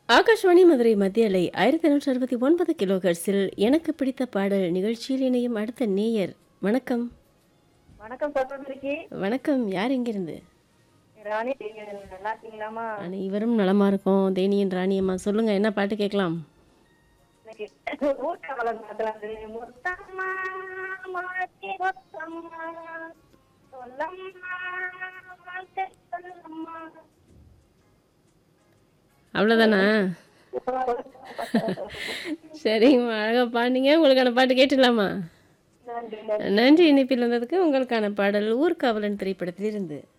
ஆகாஷ்வாணி மதுரை மத்திய அலை ஆயிரத்தி ஐநூற்றி அறுபத்தி ஒன்பது கிலோ ஹெர்ட்ஸில் எனக்கு பிடித்த பாடல் நிகழ்ச்சியில் இணையும் அடுத்த நேயர் வணக்கம் வணக்கம் சகோதரிக்கு வணக்கம் யார் எங்கிருந்து ராணி நீங்க நல்லா இருக்கீங்களாமா இவரும் நலமா இருக்கும் தேனியன் ராணியம்மா சொல்லுங்க என்ன பாட்டு கேட்கலாம் இன்னைக்கு ஊர்காவலன் படத்துல இருந்து முத்தம்மா மாத்தி முத்தம்மா சொல்லம்மா வாழ்க்கை சொல்லம்மா அவ்வளோதானா சரிங்கம்மா அழகா பாடினீங்க உங்களுக்கான பாட்டு கேட்டுடலாமா நன்றி நன்றி இணைப்பில் வந்ததுக்கு உங்களுக்கான பாடல் ஊர்காவலன் திரைப்படத்தில் இருந்து